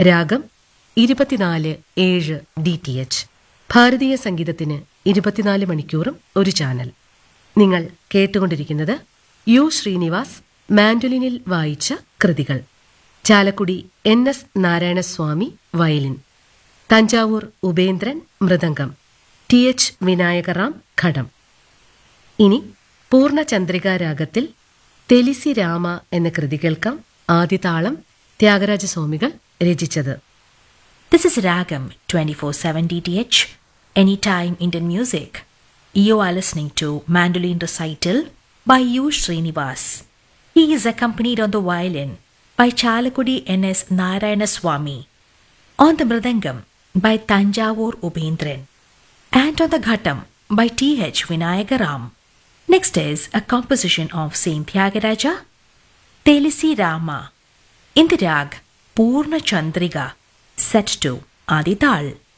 രാഗം ഇരുപത്തിനാല് ഏഴ് ഡി ടി എച്ച് ഭാരതീയ സംഗീതത്തിന് ഇരുപത്തിനാല് മണിക്കൂറും ഒരു ചാനൽ നിങ്ങൾ കേട്ടുകൊണ്ടിരിക്കുന്നത് യു ശ്രീനിവാസ് മാൻഡുലിനിൽ വായിച്ച കൃതികൾ Chalakudy N S Narayanaswamy violin Thanjavur Upendran mridangam T H Vinayakram ghatam ഇനി പൂർണ്ണചന്ദ്രിക രാഗത്തിൽ തെലിസി രാമ എന്ന കൃതി കേൾക്കാം ആദ്യതാളം ത്യാഗരാജസ്വാമികൾ രചിച്ചത് This is Ragam 24/7 DTH, anytime Indian music. You are listening to Mandolin Recital by U. Srinivas. He is accompanied on the violin by Chalakudi N.S. Narayana Swami, on the mridangam by Tanjavur Ubendran, and on the ghatam by T.H. Vinayagaram. Next is a composition of Saint Tyagaraja, Telisi Rama, in the rag Purna Chandriga, set to Adital.